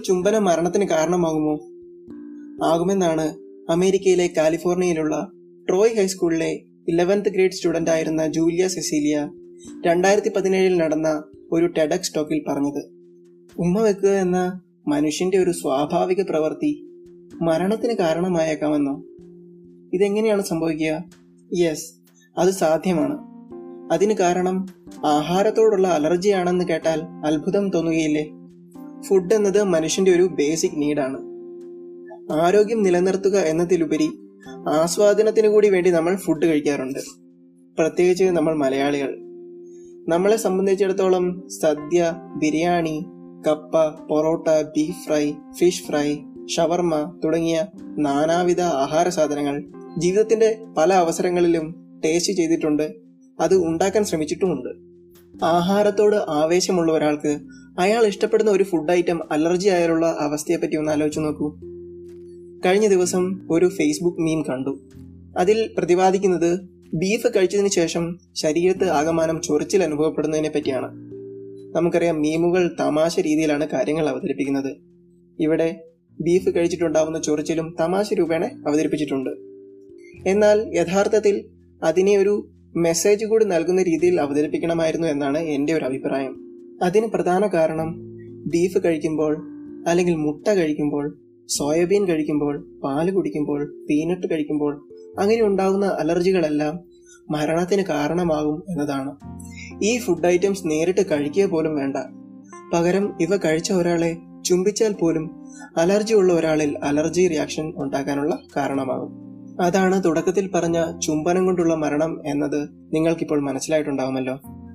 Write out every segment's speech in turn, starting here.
ചുംബനം മരണത്തിന് കാരണമാകുമോ ആകുമെന്നാണ് അമേരിക്കയിലെ കാലിഫോർണിയയിലുള്ള ട്രോയ് ഹൈസ്കൂളിലെ ഇലവൻത്ത് ഗ്രേഡ് സ്റ്റുഡന്റ് ആയിരുന്ന ജൂലിയ സെസീലിയ രണ്ടായിരത്തി പതിനേഴിൽ നടന്ന ഒരു ടെഡക്സ് ടോക്കിൽ പറഞ്ഞത് ഉമ്മ വെക്കുക എന്ന മനുഷ്യന്റെ ഒരു സ്വാഭാവിക പ്രവൃത്തി മരണത്തിന് കാരണമായേക്കാമെന്നോ ഇതെങ്ങനെയാണ് സംഭവിക്കുക യെസ് അത് സാധ്യമാണ് അതിന് കാരണം ആഹാരത്തോടുള്ള അലർജിയാണെന്ന് കേട്ടാൽ അത്ഭുതം തോന്നുകയില്ലേ ഫുഡ് എന്നത് മനുഷ്യന്റെ ഒരു ബേസിക് നീഡാണ് ആരോഗ്യം നിലനിർത്തുക എന്നതിലുപരി ആസ്വാദനത്തിന് കൂടി വേണ്ടി നമ്മൾ ഫുഡ് കഴിക്കാറുണ്ട് പ്രത്യേകിച്ച് നമ്മൾ മലയാളികൾ നമ്മളെ സംബന്ധിച്ചിടത്തോളം സദ്യ ബിരിയാണി കപ്പ porotta beef fry fish fry ഷവർമ തുടങ്ങിയ നാനാവിധ ആഹാര സാധനങ്ങൾ ജീവിതത്തിന്റെ പല അവസരങ്ങളിലും ടേസ്റ്റ് ചെയ്തിട്ടുണ്ട് അത് ഉണ്ടാക്കാൻ ശ്രമിച്ചിട്ടുമുണ്ട് ആഹാരത്തോട് ആവേശമുള്ള ഒരാൾക്ക് അയാൾ ഇഷ്ടപ്പെടുന്ന ഒരു ഫുഡ് ഐറ്റം അലർജി ആയാലുള്ള അവസ്ഥയെപ്പറ്റി ഒന്ന് ആലോചിച്ച് നോക്കൂ കഴിഞ്ഞ ദിവസം ഒരു ഫേസ്ബുക്ക് മീം കണ്ടു അതിൽ പ്രതിപാദിക്കുന്നത് ബീഫ് കഴിച്ചതിന് ശേഷം ശരീരത്ത് ആകമാനം ചൊറിച്ചിൽ അനുഭവപ്പെടുന്നതിനെ പറ്റിയാണ് നമുക്കറിയാം മീമുകൾ തമാശ രീതിയിലാണ് കാര്യങ്ങൾ അവതരിപ്പിക്കുന്നത് ഇവിടെ ബീഫ് കഴിച്ചിട്ടുണ്ടാവുന്ന ചൊറിച്ചിലും തമാശ രൂപേണ അവതരിപ്പിച്ചിട്ടുണ്ട് എന്നാൽ യഥാർത്ഥത്തിൽ അതിനെ ഒരു മെസ്സേജ് കൂടി നൽകുന്ന രീതിയിൽ അവതരിപ്പിക്കണമായിരുന്നു എന്നാണ് എൻ്റെ ഒരു അഭിപ്രായം അതിന് പ്രധാന കാരണം ബീഫ് കഴിക്കുമ്പോൾ അല്ലെങ്കിൽ മുട്ട കഴിക്കുമ്പോൾ സോയാബീൻ കഴിക്കുമ്പോൾ പാല് കുടിക്കുമ്പോൾ പീനട്ട് കഴിക്കുമ്പോൾ അങ്ങനെ ഉണ്ടാകുന്ന അലർജികളെല്ലാം മരണത്തിന് കാരണമാകും എന്നതാണ് ഈ ഫുഡ് ഐറ്റംസ് നേരിട്ട് കഴിക്കുക പോലും വേണ്ട പകരം ഇവ കഴിച്ച ഒരാളെ ചുംബിച്ചാൽ പോലും അലർജി ഉള്ള ഒരാളിൽ അലർജി റിയാക്ഷൻ ഉണ്ടാക്കാനുള്ള കാരണമാകും അതാണ് തുടക്കത്തിൽ പറഞ്ഞ ചുംബനം കൊണ്ടുള്ള മരണം എന്നത് നിങ്ങൾക്കിപ്പോൾ മനസ്സിലായിട്ടുണ്ടാവുമല്ലോ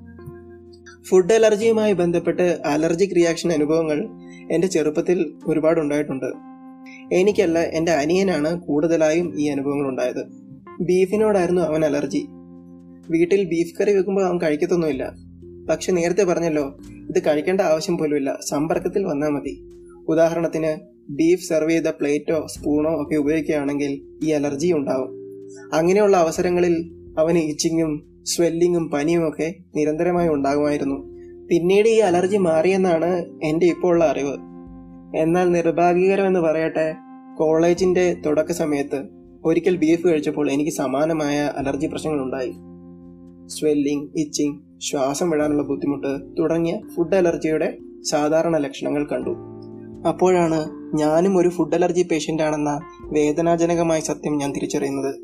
ഫുഡ് അലർജിയുമായി ബന്ധപ്പെട്ട് അലർജിക് റിയാക്ഷൻ അനുഭവങ്ങൾ എൻ്റെ ചെറുപ്പത്തിൽ ഒരുപാട് ഉണ്ടായിട്ടുണ്ട് എനിക്കല്ല എൻ്റെ അനിയനാണ് കൂടുതലായും ഈ അനുഭവങ്ങൾ ഉണ്ടായത് ബീഫിനോടായിരുന്നു അവൻ അലർജി വീട്ടിൽ ബീഫ് കറി വെക്കുമ്പോൾ അവൻ കഴിക്കത്തൊന്നുമില്ല പക്ഷെ നേരത്തെ പറഞ്ഞല്ലോ ഇത് കഴിക്കേണ്ട ആവശ്യം പോലുമില്ല സമ്പർക്കത്തിൽ വന്നാൽ മതി ഉദാഹരണത്തിന് ബീഫ് സെർവ് ചെയ്ത പ്ലേറ്റോ സ്പൂണോ ഒക്കെ ഉപയോഗിക്കുകയാണെങ്കിൽ ഈ അലർജി ഉണ്ടാവും അങ്ങനെയുള്ള അവസരങ്ങളിൽ അവന് ഇച്ചിങ്ങും സ്വെല്ലിങ്ങും പനിയും ഒക്കെ നിരന്തരമായി ഉണ്ടാകുമായിരുന്നു പിന്നീട് ഈ അലർജി മാറിയെന്നാണ് എൻ്റെ ഇപ്പോൾ ഉള്ള അറിവ് എന്നാൽ നിർഭാഗ്യകരമെന്ന് പറയട്ടെ കോളേജിന്റെ തുടക്ക സമയത്ത് ഒരിക്കൽ ബീഫ് കഴിച്ചപ്പോൾ എനിക്ക് സമാനമായ അലർജി പ്രശ്നങ്ങൾ ഉണ്ടായി സ്വെല്ലിംഗ് ഇച്ചിങ് ശ്വാസം വിടാനുള്ള ബുദ്ധിമുട്ട് തുടങ്ങിയ ഫുഡ് അലർജിയുടെ സാധാരണ ലക്ഷണങ്ങൾ കണ്ടു അപ്പോഴാണ് ഞാനും ഒരു ഫുഡ് അലർജി പേഷ്യൻ്റ് ആണെന്ന വേദനാജനകമായ സത്യം ഞാൻ തിരിച്ചറിയുന്നത്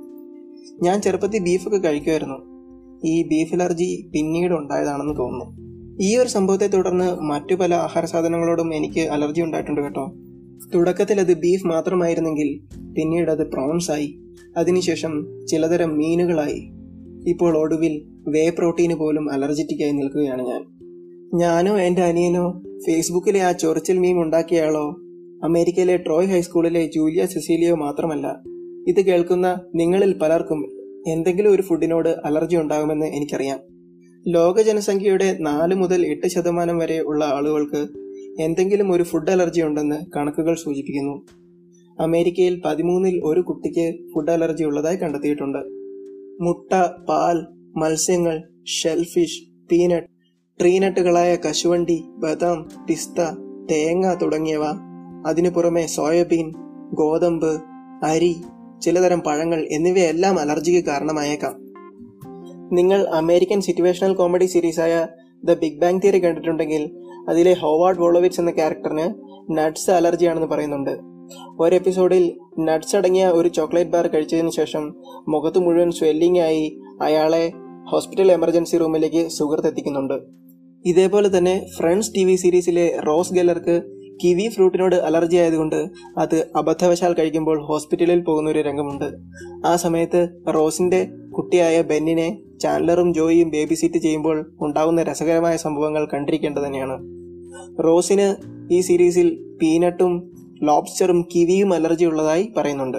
ഞാൻ ചെറുപ്പത്തിൽ ബീഫൊക്കെ കഴിക്കുമായിരുന്നു ഈ ബീഫ് അലർജി പിന്നീട് ഉണ്ടായതാണെന്ന് തോന്നുന്നു ഈ ഒരു സംഭവത്തെ തുടർന്ന് മറ്റു പല ആഹാര സാധനങ്ങളോടും എനിക്ക് അലർജി ഉണ്ടായിട്ടുണ്ട് കേട്ടോ തുടക്കത്തിൽ അത് ബീഫ് മാത്രമായിരുന്നെങ്കിൽ പിന്നീട് അത് പ്രോൺസ് ആയി അതിനുശേഷം ചിലതരം മീനുകളായി ഇപ്പോൾ ഒടുവിൽ വേ പ്രോട്ടീന് പോലും അലർജറ്റിക്കായി നിൽക്കുകയാണ് ഞാൻ ഞാനോ എൻ്റെ അനിയനോ ഫേസ്ബുക്കിലെ ആ ചൊറിച്ചിൽ മീം ഉണ്ടാക്കിയയാളോ അമേരിക്കയിലെ ട്രോയ് ഹൈസ്കൂളിലെ ജൂലിയ സെസീലിയോ മാത്രമല്ല ഇത് കേൾക്കുന്ന നിങ്ങളിൽ പലർക്കും എന്തെങ്കിലും ഒരു ഫുഡിനോട് അലർജി ഉണ്ടാകുമെന്ന് എനിക്കറിയാം ലോക ജനസംഖ്യയുടെ നാല് മുതൽ എട്ട് ശതമാനം വരെ ഉള്ള ആളുകൾക്ക് എന്തെങ്കിലും ഒരു ഫുഡ് അലർജി ഉണ്ടെന്ന് കണക്കുകൾ സൂചിപ്പിക്കുന്നു അമേരിക്കയിൽ പതിമൂന്നിൽ ഒരു കുട്ടിക്ക് ഫുഡ് അലർജി ഉള്ളതായി കണ്ടെത്തിയിട്ടുണ്ട് മുട്ട പാൽ മത്സ്യങ്ങൾ ഷെൽഫിഷ് പീനട്ട് ട്രീനട്ടുകളായ കശുവണ്ടി ബദാം പിസ്ത തേങ്ങ തുടങ്ങിയവ അതിനു പുറമെ സോയാബീൻ ഗോതമ്പ് അരി ചിലതരം പഴങ്ങൾ എന്നിവയെല്ലാം അലർജിക്ക് കാരണമായേക്കാം നിങ്ങൾ അമേരിക്കൻ സിറ്റുവേഷണൽ കോമഡി സീരീസായ ദ ബിഗ് ബാങ് തിയറി കണ്ടിട്ടുണ്ടെങ്കിൽ അതിലെ ഹോവാർഡ് വോളോവിറ്റ്സ് എന്ന ക്യാരക്ടറിന് നട്ട്സ് അലർജിയാണെന്ന് പറയുന്നുണ്ട് ഒരു എപ്പിസോഡിൽ നട്ട്സ് അടങ്ങിയ ഒരു ചോക്ലേറ്റ് ബാർ കഴിച്ചതിന് ശേഷം മുഖത്ത് മുഴുവൻ സ്വെല്ലിംഗ് ആയി അയാളെ ഹോസ്പിറ്റൽ എമർജൻസി റൂമിലേക്ക് സുഹൃത്ത് എത്തിക്കുന്നുണ്ട് ഇതേപോലെ തന്നെ ഫ്രണ്ട്സ് ടി വി സീരീസിലെ റോസ് ഗെല്ലർക്ക് കിവി ഫ്രൂട്ടിനോട് അലർജി ആയതുകൊണ്ട് അത് അബദ്ധവശാൽ കഴിക്കുമ്പോൾ ഹോസ്പിറ്റലിൽ പോകുന്ന ഒരു രംഗമുണ്ട് ആ സമയത്ത് റോസിന്റെ കുട്ടിയായ ബെന്നിനെ ചാൻഡലറും ജോയിയും ബേബി സിറ്റ് ചെയ്യുമ്പോൾ ഉണ്ടാകുന്ന രസകരമായ സംഭവങ്ങൾ കണ്ടിരിക്കേണ്ടത് തന്നെയാണ് റോസിന് ഈ സീരീസിൽ പീനട്ടും ലോബ്സ്റ്ററും കിവിയും അലർജി ഉള്ളതായി പറയുന്നുണ്ട്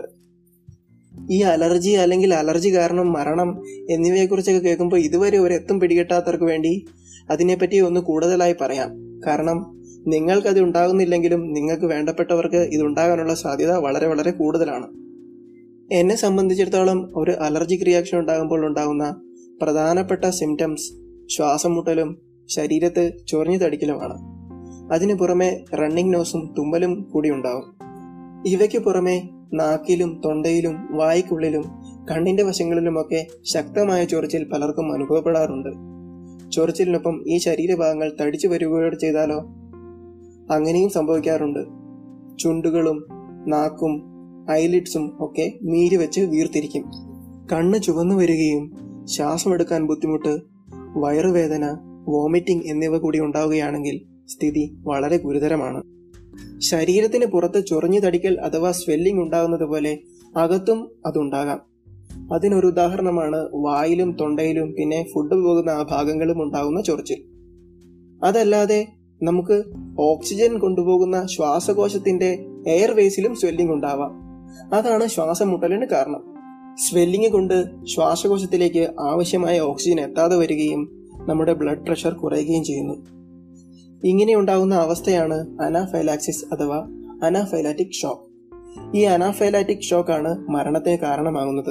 ഈ അലർജി അല്ലെങ്കിൽ അലർജി കാരണം മരണം എന്നിവയെക്കുറിച്ചൊക്കെ കേൾക്കുമ്പോൾ ഇതുവരെ ഒരു എത്തും പിടികിട്ടാത്തവർക്ക് വേണ്ടി അതിനെപ്പറ്റി ഒന്ന് കൂടുതലായി പറയാം കാരണം നിങ്ങൾക്കത് ഉണ്ടാകുന്നില്ലെങ്കിലും നിങ്ങൾക്ക് വേണ്ടപ്പെട്ടവർക്ക് ഇത് ഉണ്ടാകാനുള്ള സാധ്യത വളരെ വളരെ കൂടുതലാണ് എന്നെ സംബന്ധിച്ചിടത്തോളം ഒരു അലർജിക് റിയാക്ഷൻ ഉണ്ടാകുമ്പോൾ ഉണ്ടാകുന്ന പ്രധാനപ്പെട്ട സിംറ്റംസ് ശ്വാസം മുട്ടലും ശരീരത്ത് ചൊറിഞ്ഞു തടിക്കലുമാണ് അതിനു പുറമെ റണ്ണിംഗ് നോസും തുമ്മലും കൂടി ഉണ്ടാവും ഇവയ്ക്ക് പുറമെ നാക്കിലും തൊണ്ടയിലും വായ്ക്കുള്ളിലും കണ്ണിന്റെ വശങ്ങളിലുമൊക്കെ ശക്തമായ ചൊറിച്ചിൽ പലർക്കും അനുഭവപ്പെടാറുണ്ട് ചൊറിച്ചിലിനൊപ്പം ഈ ശരീരഭാഗങ്ങൾ തടിച്ചു വരികയോട് ചെയ്താലോ അങ്ങനെയും സംഭവിക്കാറുണ്ട് ചുണ്ടുകളും നാക്കും ഐലിഡ്സും ഒക്കെ നീര് വെച്ച് വീർത്തിരിക്കും കണ്ണ് ചുവന്നു വരികയും ശ്വാസമെടുക്കാൻ ബുദ്ധിമുട്ട് വയറുവേദന വോമിറ്റിംഗ് എന്നിവ കൂടി ഉണ്ടാവുകയാണെങ്കിൽ സ്ഥിതി വളരെ ഗുരുതരമാണ് ശരീരത്തിന് പുറത്ത് ചൊറിഞ്ഞു തടിക്കൽ അഥവാ സ്വെല്ലിംഗ് ഉണ്ടാകുന്നത് പോലെ അകത്തും അതുണ്ടാകാം അതിനൊരു ഉദാഹരണമാണ് വായിലും തൊണ്ടയിലും പിന്നെ ഫുഡ് പോകുന്ന ആ ഭാഗങ്ങളും ഉണ്ടാകുന്ന ചൊറിച്ചിൽ അതല്ലാതെ നമുക്ക് ഓക്സിജൻ കൊണ്ടുപോകുന്ന ശ്വാസകോശത്തിന്റെ എയർവേസിലും സ്വെല്ലിംഗ് ഉണ്ടാവാം അതാണ് ശ്വാസം മുട്ടലിന് കാരണം സ്വെല്ലിംഗ് കൊണ്ട് ശ്വാസകോശത്തിലേക്ക് ആവശ്യമായ ഓക്സിജൻ എത്താതെ വരികയും നമ്മുടെ ബ്ലഡ് പ്രഷർ കുറയുകയും ചെയ്യുന്നു ഇങ്ങനെ ഉണ്ടാകുന്ന അവസ്ഥയാണ് അനാഫൈലാക്സിസ് അഥവാ അനാഫൈലാറ്റിക് ഷോക്ക് ഈ അനാഫൈലാറ്റിക് ഷോക്ക് ആണ് മരണത്തിന് കാരണമാകുന്നത്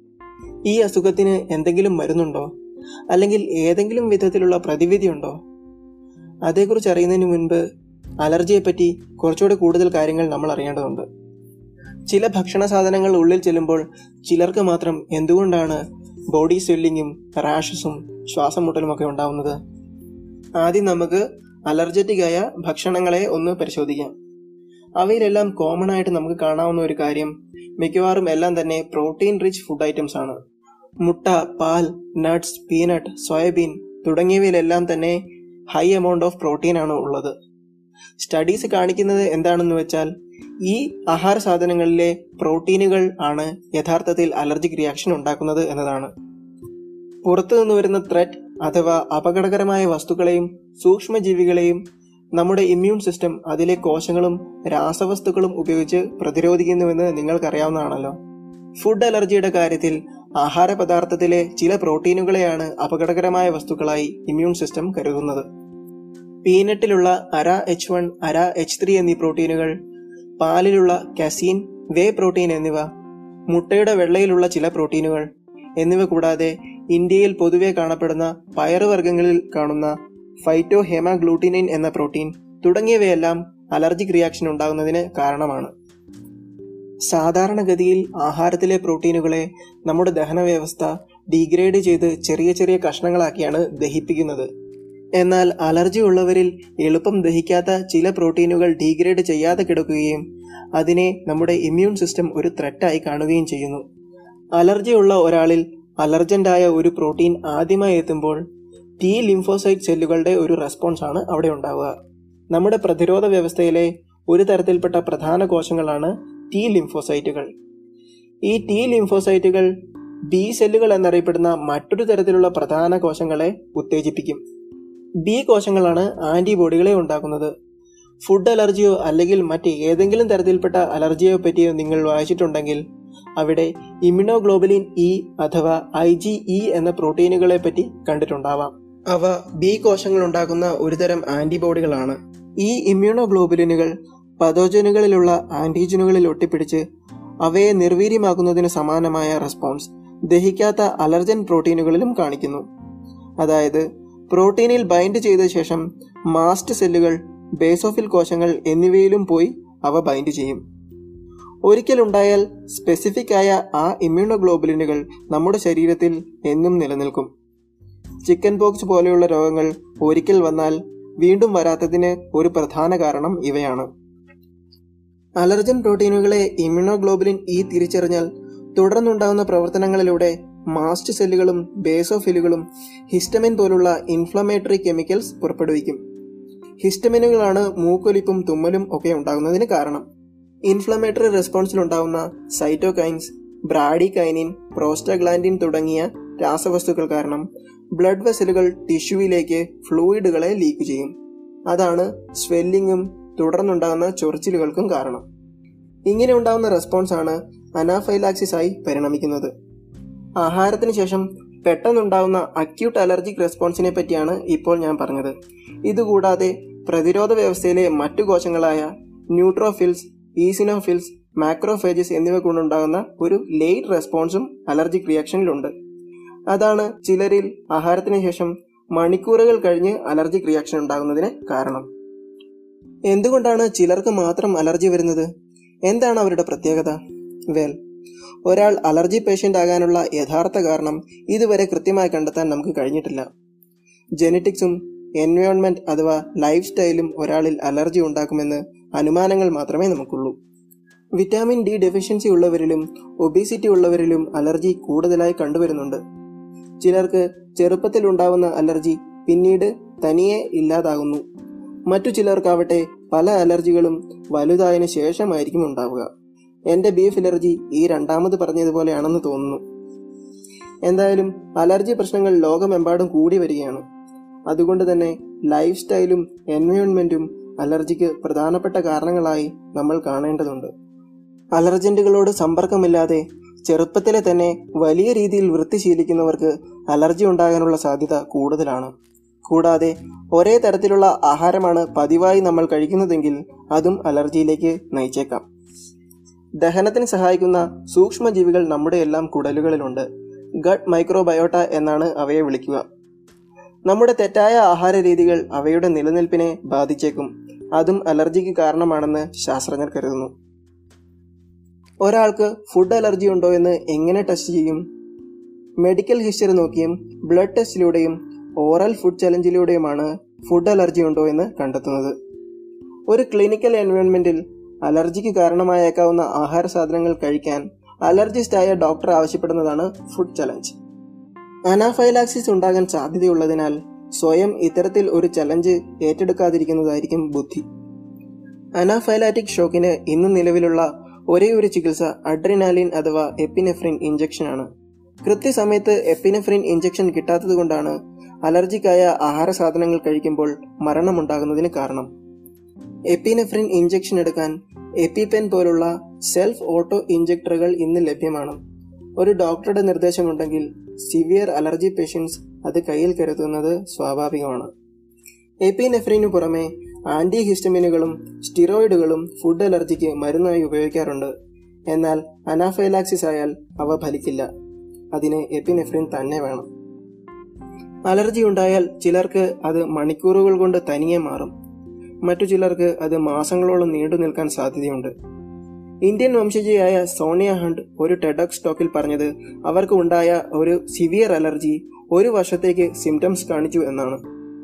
ഈ അസുഖത്തിന് എന്തെങ്കിലും മരുന്നുണ്ടോ അല്ലെങ്കിൽ ഏതെങ്കിലും വിധത്തിലുള്ള പ്രതിവിധി ഉണ്ടോ അതേക്കുറിച്ച് അറിയുന്നതിന് മുൻപ് അലർജിയെപ്പറ്റി കുറച്ചുകൂടെ കൂടുതൽ കാര്യങ്ങൾ നമ്മൾ അറിയേണ്ടതുണ്ട് ചില ഭക്ഷണ സാധനങ്ങൾ ഉള്ളിൽ ചെല്ലുമ്പോൾ ചിലർക്ക് മാത്രം എന്തുകൊണ്ടാണ് ബോഡി സ്വെല്ലിങ്ങും റാഷസും ശ്വാസം മുട്ടലുമൊക്കെ ഉണ്ടാവുന്നത് ആദ്യം നമുക്ക് അലർജറ്റിക് ആയ ഭക്ഷണങ്ങളെ ഒന്ന് പരിശോധിക്കാം അവയിലെല്ലാം കോമൺ ആയിട്ട് നമുക്ക് കാണാവുന്ന ഒരു കാര്യം മിക്കവാറും എല്ലാം തന്നെ പ്രോട്ടീൻ റിച്ച് ഫുഡ് ഐറ്റംസ് ആണ് മുട്ട പാൽ നട്ട്സ് പീനട്ട് സോയാബീൻ തുടങ്ങിയവയിലെല്ലാം തന്നെ ഹൈ എമൗണ്ട് ഓഫ് പ്രോട്ടീൻ ആണ് ഉള്ളത് സ്റ്റഡീസ് കാണിക്കുന്നത് എന്താണെന്ന് വെച്ചാൽ ഈ ആഹാര സാധനങ്ങളിലെ പ്രോട്ടീനുകൾ ആണ് യഥാർത്ഥത്തിൽ അലർജിക് റിയാക്ഷൻ ഉണ്ടാക്കുന്നത് എന്നതാണ് പുറത്തു നിന്ന് വരുന്ന ത്രെറ്റ് അഥവാ അപകടകരമായ വസ്തുക്കളെയും സൂക്ഷ്മജീവികളെയും നമ്മുടെ ഇമ്മ്യൂൺ സിസ്റ്റം അതിലെ കോശങ്ങളും രാസവസ്തുക്കളും ഉപയോഗിച്ച് പ്രതിരോധിക്കുന്നുവെന്ന് നിങ്ങൾക്കറിയാവുന്നതാണല്ലോ ഫുഡ് അലർജിയുടെ കാര്യത്തിൽ ആഹാര പദാർത്ഥത്തിലെ ചില പ്രോട്ടീനുകളെയാണ് അപകടകരമായ വസ്തുക്കളായി ഇമ്മ്യൂൺ സിസ്റ്റം കരുതുന്നത് പീനട്ടിലുള്ള Ara H one Ara H three എന്നീ പ്രോട്ടീനുകൾ പാലിലുള്ള കസീൻ വേ പ്രോട്ടീൻ എന്നിവ മുട്ടയുടെ വെള്ളയിലുള്ള ചില പ്രോട്ടീനുകൾ എന്നിവ കൂടാതെ ഇന്ത്യയിൽ പൊതുവെ കാണപ്പെടുന്ന പയറുവർഗ്ഗങ്ങളിൽ കാണുന്ന ഫൈറ്റോ ഹെമാഗ്ലൂട്ടിനിൻ എന്ന പ്രോട്ടീൻ തുടങ്ങിയവയെല്ലാം അലർജിക് റിയാക്ഷൻ ഉണ്ടാകുന്നതിന് കാരണമാണ് സാധാരണഗതിയിൽ ആഹാരത്തിലെ പ്രോട്ടീനുകളെ നമ്മുടെ ദഹന വ്യവസ്ഥ ഡീഗ്രേഡ് ചെയ്ത് ചെറിയ ചെറിയ കഷ്ണങ്ങളാക്കിയാണ് ദഹിപ്പിക്കുന്നത് എന്നാൽ അലർജി ഉള്ളവരിൽ എളുപ്പം ദഹിക്കാത്ത ചില പ്രോട്ടീനുകൾ ഡീഗ്രേഡ് ചെയ്യാതെ കിടക്കുകയും അതിനെ നമ്മുടെ ഇമ്മ്യൂൺ സിസ്റ്റം ഒരു ത്രെറ്റായി കാണുകയും ചെയ്യുന്നു അലർജി ഉള്ള ഒരാളിൽ അലർജന്റായ ഒരു പ്രോട്ടീൻ ആദ്യമായി എത്തുമ്പോൾ ടി ലിംഫോസൈറ്റ് സെല്ലുകളുടെ ഒരു റെസ്പോൺസ് ആണ് അവിടെ ഉണ്ടാവുക നമ്മുടെ പ്രതിരോധ വ്യവസ്ഥയിലെ ഒരു തരത്തിൽപ്പെട്ട പ്രധാന കോശങ്ങളാണ് ടി ലിംഫോസൈറ്റുകൾ ഈ ടി ലിംഫോസൈറ്റുകൾ ബി സെല്ലുകൾ എന്നറിയപ്പെടുന്ന മറ്റൊരു തരത്തിലുള്ള പ്രധാന കോശങ്ങളെ ഉത്തേജിപ്പിക്കും ബി കോശങ്ങളാണ് ആന്റിബോഡികളെ ഉണ്ടാക്കുന്നത് ഫുഡ് അലർജിയോ അല്ലെങ്കിൽ മറ്റ് ഏതെങ്കിലും തരത്തിൽപ്പെട്ട അലർജിയോ പറ്റിയോ നിങ്ങൾ വായിച്ചിട്ടുണ്ടെങ്കിൽ അവിടെ ഇമ്യൂണോഗ്ലോബലിൻ ഇ അഥവാ ഐ ജി ഇ എന്ന പ്രോട്ടീനുകളെ പറ്റി കണ്ടിട്ടുണ്ടാവാം അവ ബി കോശങ്ങൾ ഉണ്ടാക്കുന്ന ഒരുതരം ആന്റിബോഡികളാണ് ഈ ഇമ്മ്യൂണോഗ്ലോബുലിനുകൾ പതോജനുകളിലുള്ള ആന്റിജനുകളിൽ ഒട്ടിപ്പിടിച്ച് അവയെ നിർവീര്യമാക്കുന്നതിന് സമാനമായ റെസ്പോൺസ് ദഹിക്കാത്ത അലർജൻ പ്രോട്ടീനുകളിലും കാണിക്കുന്നു അതായത് പ്രോട്ടീനിൽ ബൈൻഡ് ചെയ്ത ശേഷം മാസ്റ്റ് സെല്ലുകൾ ബേസോഫിൽ കോശങ്ങൾ എന്നിവയിലും പോയി അവ ബൈൻഡ് ചെയ്യും ഒരിക്കലുണ്ടായാൽ സ്പെസിഫിക് ആയ ആ ഇമ്മ്യൂണോഗ്ലോബുലിനുകൾ നമ്മുടെ ശരീരത്തിൽ എന്നും നിലനിൽക്കും ചിക്കൻ പോക്സ് പോലെയുള്ള രോഗങ്ങൾ ഒരിക്കൽ വന്നാൽ വീണ്ടും വരാത്തതിന് ഒരു പ്രധാന കാരണം ഇവയാണ് അലർജൻ പ്രോട്ടീനുകളെ ഇമ്മ്യൂണോഗ്ലോബുലിൻ ഇ തിരിച്ചറിഞ്ഞാൽ തുടർന്നുണ്ടാകുന്ന പ്രവർത്തനങ്ങളിലൂടെ മാസ്റ്റ് സെല്ലുകളും ബേസോഫിലുകളും ഹിസ്റ്റമിൻ പോലുള്ള ഇൻഫ്ലമേറ്ററി കെമിക്കൽസ് പുറപ്പെടുവിക്കും ഹിസ്റ്റമിനുകളാണ് മൂക്കൊലിപ്പും തുമ്മലും ഒക്കെ ഉണ്ടാകുന്നതിന് കാരണം ഇൻഫ്ലമേറ്ററി റെസ്പോൺസിൽ ഉണ്ടാകുന്ന സൈറ്റോകൈൻസ് ബ്രാഡികൈനിൻ പ്രോസ്റ്റഗ്ലാൻഡിൻ തുടങ്ങിയ രാസവസ്തുക്കൾ കാരണം ബ്ലഡ് വെസലുകൾ ടിഷ്യൂവിലേക്ക് ഫ്ലൂയിഡുകളെ ലീക്ക് ചെയ്യും അതാണ് സ്വെല്ലിങ്ങും തുടർന്നുണ്ടാകുന്ന ചൊറിച്ചിലുകൾക്കും കാരണം ഇങ്ങനെ ഉണ്ടാകുന്ന റെസ്പോൺസ് ആണ് അനാഫൈലാക്സിസ് ആയി പരിണമിക്കുന്നത് ആഹാരത്തിന് ശേഷം പെട്ടെന്നുണ്ടാകുന്ന അക്യൂട്ട് അലർജിക് റെസ്പോൺസിനെ പറ്റിയാണ് ഇപ്പോൾ ഞാൻ പറഞ്ഞത് ഇതുകൂടാതെ പ്രതിരോധ വ്യവസ്ഥയിലെ മറ്റു കോശങ്ങളായ ന്യൂട്രോഫിൽസ് ഈസിനോഫിൽസ് മാക്രോഫേജസ് എന്നിവ കൊണ്ടുണ്ടാകുന്ന ഒരു ലേറ്റ് റെസ്പോൺസും അലർജിക് റിയാക്ഷനിലുണ്ട് അതാണ് ചിലരിൽ ആഹാരത്തിന് ശേഷം മണിക്കൂറുകൾ കഴിഞ്ഞ് അലർജിക് റിയാക്ഷൻ ഉണ്ടാകുന്നതിന് കാരണം എന്തുകൊണ്ടാണ് ചിലർക്ക് മാത്രം അലർജി വരുന്നത് എന്താണ് അവരുടെ പ്രത്യേകത വെൽ ഒരാൾ അലർജി പേഷ്യൻ്റ് ആകാനുള്ള യഥാർത്ഥ കാരണം ഇതുവരെ കൃത്യമായി കണ്ടെത്താൻ നമുക്ക് കഴിഞ്ഞിട്ടില്ല ജനറ്റിക്സും എൻവയോൺമെന്റ് അഥവാ ലൈഫ് സ്റ്റൈലും ഒരാളിൽ അലർജി ഉണ്ടാക്കുമെന്ന് അനുമാനങ്ങൾ മാത്രമേ നമുക്കുള്ളൂ വിറ്റാമിൻ ഡി ഡെഫിഷ്യൻസി ഉള്ളവരിലും ഒബീസിറ്റി ഉള്ളവരിലും അലർജി കൂടുതലായി കണ്ടുവരുന്നുണ്ട് ചിലർക്ക് ചെറുപ്പത്തിൽ ഉണ്ടാവുന്ന അലർജി പിന്നീട് തനിയെ ഇല്ലാതാകുന്നു മറ്റു ചിലർക്കാവട്ടെ പല അലർജികളും വലുതായതിനു ശേഷമായിരിക്കും ഉണ്ടാവുക എന്റെ ബീഫ് അലർജി ഈ രണ്ടാമത് പറഞ്ഞതുപോലെയാണെന്ന് തോന്നുന്നു എന്തായാലും അലർജി പ്രശ്നങ്ങൾ ലോകമെമ്പാടും കൂടി വരികയാണ് അതുകൊണ്ട് തന്നെ ലൈഫ് സ്റ്റൈലും എൻവയോൺമെന്റും അലർജിക്ക് പ്രധാനപ്പെട്ട കാരണങ്ങളായി നമ്മൾ കാണേണ്ടതുണ്ട് അലർജന്റുകളോട് സമ്പർക്കമില്ലാതെ ചെറുപ്പത്തിലെ തന്നെ വലിയ രീതിയിൽ വൃത്തി ശീലിക്കുന്നവർക്ക് അലർജി ഉണ്ടാകാനുള്ള സാധ്യത കൂടുതലാണ് കൂടാതെ ഒരേ തരത്തിലുള്ള ആഹാരമാണ് പതിവായി നമ്മൾ കഴിക്കുന്നതെങ്കിൽ അതും അലർജിയിലേക്ക് നയിച്ചേക്കാം ദഹനത്തിന് സഹായിക്കുന്ന സൂക്ഷ്മജീവികൾ നമ്മുടെ എല്ലാം കുടലുകളിലുണ്ട് ഗട്ട് മൈക്രോബയോട്ട എന്നാണ് അവയെ വിളിക്കുക നമ്മുടെ തെറ്റായ ആഹാര രീതികൾ അവയുടെ നിലനിൽപ്പിനെ ബാധിച്ചേക്കും അതും അലർജിക്ക് കാരണമാണെന്ന് ശാസ്ത്രജ്ഞർ കരുതുന്നു ഒരാൾക്ക് ഫുഡ് അലർജി ഉണ്ടോ എന്ന് എങ്ങനെ ടെസ്റ്റ് ചെയ്യും മെഡിക്കൽ ഹിസ്റ്ററി നോക്കിയും ബ്ലഡ് ടെസ്റ്റിലൂടെയും ഓറൽ ഫുഡ് ചലഞ്ചിലൂടെയുമാണ് ഫുഡ് അലർജി ഉണ്ടോ എന്ന് കണ്ടെത്തുന്നത് ഒരു ക്ലിനിക്കൽ എൻവയോൺമെന്റിൽ അലർജിക്ക് കാരണമായേക്കാവുന്ന ആഹാര സാധനങ്ങൾ കഴിക്കാൻ അലർജിസ്റ്റ് ആയ ഡോക്ടർ ആവശ്യപ്പെടുന്നതാണ് ഫുഡ് ചലഞ്ച് അനാഫൈലാക്സിസ് ഉണ്ടാകാൻ സാധ്യതയുള്ളതിനാൽ സ്വയം ഇത്തരത്തിൽ ഒരു ചലഞ്ച് ഏറ്റെടുക്കാതിരിക്കുന്നതായിരിക്കും ബുദ്ധി അനാഫൈലാറ്റിക് ഷോക്കിന് ഇന്ന് നിലവിലുള്ള ഒരേ ഒരു ചികിത്സ അഡ്രിനാലിൻ അഥവാ എപ്പിനെഫ്രിൻ ഇഞ്ചക്ഷനാണ് കൃത്യസമയത്ത് എപ്പിനെഫ്രിൻ ഇഞ്ചക്ഷൻ കിട്ടാത്തതുകൊണ്ടാണ് അലർജിക്കായ ആഹാര സാധനങ്ങൾ കഴിക്കുമ്പോൾ മരണമുണ്ടാകുന്നതിന് കാരണം എപ്പിനെഫ്രിൻ ഇഞ്ചക്ഷൻ എടുക്കാൻ എപ്പിപെൻ പോലുള്ള സെൽഫ് ഓട്ടോ ഇഞ്ചക്ടറുകൾ ഇന്ന് ലഭ്യമാണ് ഒരു ഡോക്ടറുടെ നിർദ്ദേശമുണ്ടെങ്കിൽ സിവിയർ അലർജി പേഷ്യൻസ് അത് കയ്യിൽ കരുതുന്നത് സ്വാഭാവികമാണ് എപ്പിനെഫ്രിനു പുറമെ ആന്റി ഹിസ്റ്റമിനുകളും സ്റ്റിറോയിഡുകളും ഫുഡ് അലർജിക്ക് മരുന്നായി ഉപയോഗിക്കാറുണ്ട് എന്നാൽ അനാഫൈലാക്സിസ് ആയാൽ അവ ഫലിക്കില്ല അതിന് എപ്പിനെഫ്രിൻ തന്നെ വേണം അലർജി ഉണ്ടായാൽ ചിലർക്ക് അത് മണിക്കൂറുകൾ കൊണ്ട് തനിയെ മാറും മറ്റു ചിലർക്ക് അത് മാസങ്ങളോളം നീണ്ടു നിൽക്കാൻ സാധ്യതയുണ്ട് ഇന്ത്യൻ വംശജയായ സോണിയ ഹണ്ട് ഒരു ടെഡക്സ് ടോക്കിൽ പറഞ്ഞത് അവർക്ക് ഉണ്ടായ ഒരു സിവിയർ അലർജി ഒരു വർഷത്തേക്ക് സിംറ്റംസ് കാണിച്ചു എന്നാണ്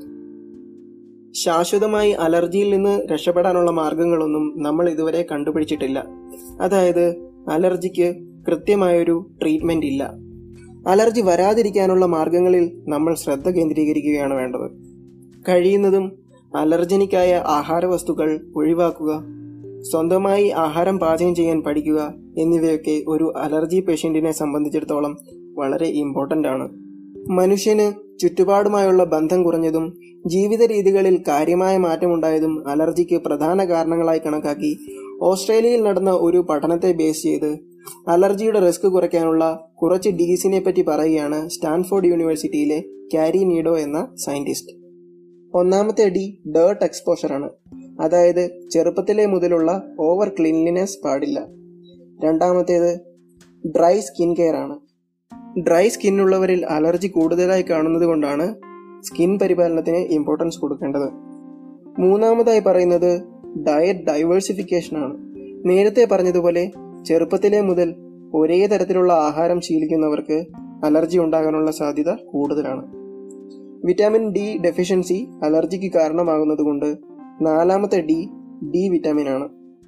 ശാശ്വതമായി അലർജിയിൽ നിന്ന് രക്ഷപ്പെടാനുള്ള മാർഗങ്ങളൊന്നും നമ്മൾ ഇതുവരെ കണ്ടുപിടിച്ചിട്ടില്ല അതായത് അലർജിക്ക് കൃത്യമായൊരു ട്രീറ്റ്മെന്റ് ഇല്ല അലർജി വരാതിരിക്കാനുള്ള മാർഗങ്ങളിൽ നമ്മൾ ശ്രദ്ധ കേന്ദ്രീകരിക്കുകയാണ് വേണ്ടത് കഴിയുന്നതും അലർജനിക്കായ ആഹാര വസ്തുക്കൾ ഒഴിവാക്കുക സ്വന്തമായി ആഹാരം പാചകം ചെയ്യാൻ പഠിക്കുക എന്നിവയൊക്കെ ഒരു അലർജി പേഷ്യന്റിനെ സംബന്ധിച്ചിടത്തോളം വളരെ ഇമ്പോർട്ടന്റ് ആണ് മനുഷ്യന് ചുറ്റുപാടുമായുള്ള ബന്ധം കുറഞ്ഞതും ജീവിത രീതികളിൽ കാര്യമായ മാറ്റമുണ്ടായതും അലർജിക്ക് പ്രധാന കാരണങ്ങളായി കണക്കാക്കി ഓസ്ട്രേലിയയിൽ നടന്ന ഒരു പഠനത്തെ ബേസ് ചെയ്ത് അലർജിയുടെ റിസ്ക് കുറയ്ക്കാനുള്ള കുറച്ച് ഡീസിനെ പറ്റി പറയുകയാണ് സ്റ്റാൻഫോർഡ് യൂണിവേഴ്സിറ്റിയിലെ കാരി നീഡോ എന്ന സയന്റിസ്റ്റ് ഒന്നാമത്തെ ഡി ഡേർട്ട് എക്സ്പോഷർ ആണ് അതായത് ചെറുപ്പത്തിലെ മുതലുള്ള ഓവർ ക്ലീൻലിനെസ് പാടില്ല രണ്ടാമത്തേത് ഡ്രൈ സ്കിൻ കെയർ ആണ് ഡ്രൈ സ്കിൻ ഉള്ളവരിൽ അലർജി കൂടുതലായി കാണുന്നത് കൊണ്ടാണ് സ്കിൻ പരിപാലനത്തിന് ഇമ്പോർട്ടൻസ് കൊടുക്കേണ്ടത് മൂന്നാമതായി പറയുന്നത് ഡയറ്റ് ഡൈവേഴ്സിഫിക്കേഷൻ ആണ് നേരത്തെ പറഞ്ഞതുപോലെ ചെറുപ്പത്തിലെ മുതൽ ഒരേ തരത്തിലുള്ള ആഹാരം ശീലിക്കുന്നവർക്ക് അലർജി ഉണ്ടാകാനുള്ള സാധ്യത കൂടുതലാണ് വിറ്റാമിൻ ഡി ഡെഫിഷ്യൻസി അലർജിക്ക് കാരണമാകുന്നതുകൊണ്ട് നാലാമത്തെ ഡി ഡി വിറ്റാമിൻ ആണ്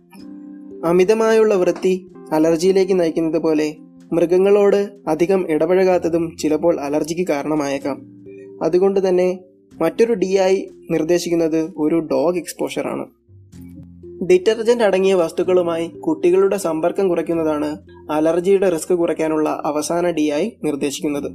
അമിതമായുള്ള വൃത്തി അലർജിയിലേക്ക് നയിക്കുന്നത് പോലെ മൃഗങ്ങളോട് അധികം ഇടപഴകാത്തതും ചിലപ്പോൾ അലർജിക്ക് കാരണമായേക്കാം അതുകൊണ്ട് തന്നെ മറ്റൊരു ഡി ആയി നിർദ്ദേശിക്കുന്നത് ഒരു ഡോഗ് എക്സ്പോഷർ ആണ് ഡിറ്റർജന്റ് അടങ്ങിയ വസ്തുക്കളുമായി കുട്ടികളുടെ സമ്പർക്കം കുറയ്ക്കുന്നതാണ് അലർജിയുടെ റിസ്ക് കുറയ്ക്കാനുള്ള അവസാന ഡി ആയി നിർദ്ദേശിക്കുന്നത്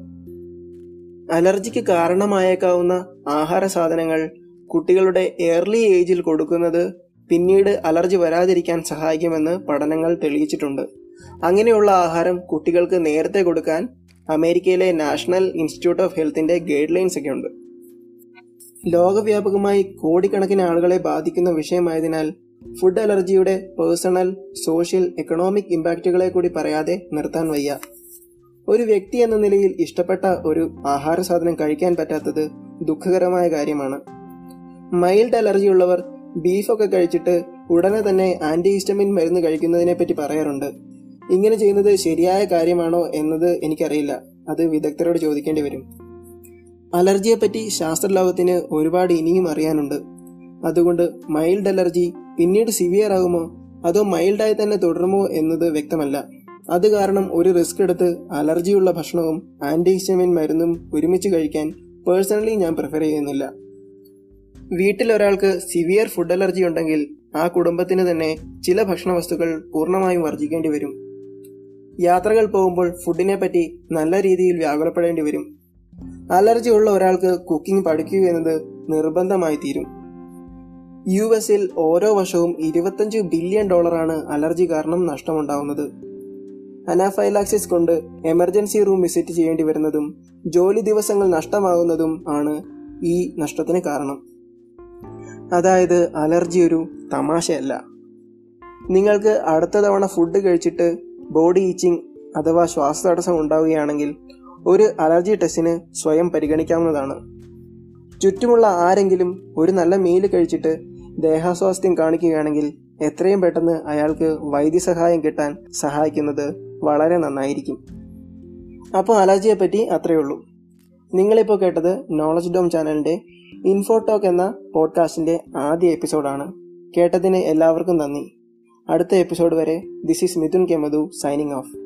അലർജിക്ക് കാരണമായേക്കാവുന്ന ആഹാര സാധനങ്ങൾ കുട്ടികളുടെ ഏർലി ഏജിൽ കൊടുക്കുന്നത് പിന്നീട് അലർജി വരാതിരിക്കാൻ സഹായിക്കുമെന്ന് പഠനങ്ങൾ തെളിയിച്ചിട്ടുണ്ട് അങ്ങനെയുള്ള ആഹാരം കുട്ടികൾക്ക് നേരത്തെ കൊടുക്കാൻ അമേരിക്കയിലെ നാഷണൽ ഇൻസ്റ്റിറ്റ്യൂട്ട് ഓഫ് ഹെൽത്തിന്റെ ഗൈഡ് ലൈൻസ് ഒക്കെ ഉണ്ട് ലോകവ്യാപകമായി കോടിക്കണക്കിന് ആളുകളെ ബാധിക്കുന്ന വിഷയമായതിനാൽ ഫുഡ് അലർജിയുടെ പേഴ്സണൽ സോഷ്യൽ എക്കണോമിക് ഇമ്പാക്റ്റുകളെ കൂടി പറയാതെ നിർത്താൻ വയ്യ ഒരു വ്യക്തി എന്ന നിലയിൽ ഇഷ്ടപ്പെട്ട ഒരു ആഹാര സാധനം കഴിക്കാൻ പറ്റാത്തത് ദുഃഖകരമായ കാര്യമാണ് മൈൽഡ് അലർജി ഉള്ളവർ ബീഫൊക്കെ കഴിച്ചിട്ട് ഉടനെ തന്നെ ആന്റി ഹിസ്റ്റമിൻ മരുന്ന് കഴിക്കുന്നതിനെ പറ്റി പറയാറുണ്ട് ഇങ്ങനെ ചെയ്യുന്നത് ശരിയായ കാര്യമാണോ എന്നത് എനിക്കറിയില്ല അത് വിദഗ്ധരോട് ചോദിക്കേണ്ടി വരും അലർജിയെപ്പറ്റി ശാസ്ത്രലോകത്തിന് ഒരുപാട് ഇനിയും അറിയാനുണ്ട് അതുകൊണ്ട് മൈൽഡ് അലർജി പിന്നീട് സിവിയർ ആകുമോ അതോ മൈൽഡായി തന്നെ തുടരുമോ എന്നത് വ്യക്തമല്ല അത് കാരണം ഒരു റിസ്ക് എടുത്ത് അലർജിയുള്ള ഭക്ഷണവും ആന്റി ഹിസ്റ്റമിൻ മരുന്നും ഒരുമിച്ച് കഴിക്കാൻ പേഴ്സണലി ഞാൻ പ്രിഫർ ചെയ്യുന്നില്ല വീട്ടിൽ ഒരാൾക്ക് സിവിയർ ഫുഡ് അലർജി ഉണ്ടെങ്കിൽ ആ കുടുംബത്തിന് തന്നെ ചില ഭക്ഷണ വസ്തുക്കൾ പൂർണ്ണമായും വർജിക്കേണ്ടി വരും യാത്രകൾ പോകുമ്പോൾ ഫുഡിനെ പറ്റി നല്ല രീതിയിൽ വ്യാകുലപ്പെടേണ്ടി വരും അലർജി ഉള്ള ഒരാൾക്ക് കുക്കിംഗ് പഠിക്കുക എന്നത് നിർബന്ധമായി തീരും യു എസിൽ ഓരോ വർഷവും ഇരുപത്തഞ്ച് ബില്യൺ ഡോളറാണ് അലർജി കാരണം നഷ്ടമുണ്ടാവുന്നത് അനാഫൈലാക്സിസ് കൊണ്ട് എമർജൻസി റൂം വിസിറ്റ് ചെയ്യേണ്ടി വരുന്നതും ജോലി ദിവസങ്ങൾ നഷ്ടമാകുന്നതും ആണ് ഈ നഷ്ടത്തിന് കാരണം അതായത് അലർജി ഒരു തമാശയല്ല നിങ്ങൾക്ക് അടുത്ത തവണ ഫുഡ് കഴിച്ചിട്ട് ബോഡി ഈച്ചിങ് അഥവാ ശ്വാസതടസ്സം ഉണ്ടാവുകയാണെങ്കിൽ ഒരു അലർജി ടെസ്റ്റിന് സ്വയം പരിഗണിക്കാവുന്നതാണ് ചുറ്റുമുള്ള ആരെങ്കിലും ഒരു നല്ല മീല് കഴിച്ചിട്ട് ദേഹാസ്വാസ്ഥ്യം കാണിക്കുകയാണെങ്കിൽ എത്രയും പെട്ടെന്ന് അയാൾക്ക് വൈദ്യസഹായം കിട്ടാൻ സഹായിക്കുന്നത് വളരെ നന്നായിരിക്കും അപ്പോൾ അലർജിയെ പറ്റി അത്രയേ ഉള്ളൂ നിങ്ങളിപ്പോൾ കേട്ടത് നോളജ് ഡോം ചാനലിൻ്റെ ഇൻഫോടോക്ക് എന്ന പോഡ്കാസ്റ്റിൻ്റെ ആദ്യ എപ്പിസോഡാണ് കേട്ടതിന് എല്ലാവർക്കും നന്ദി അടുത്ത എപ്പിസോഡ് വരെ this is Mithun K Madhu signing of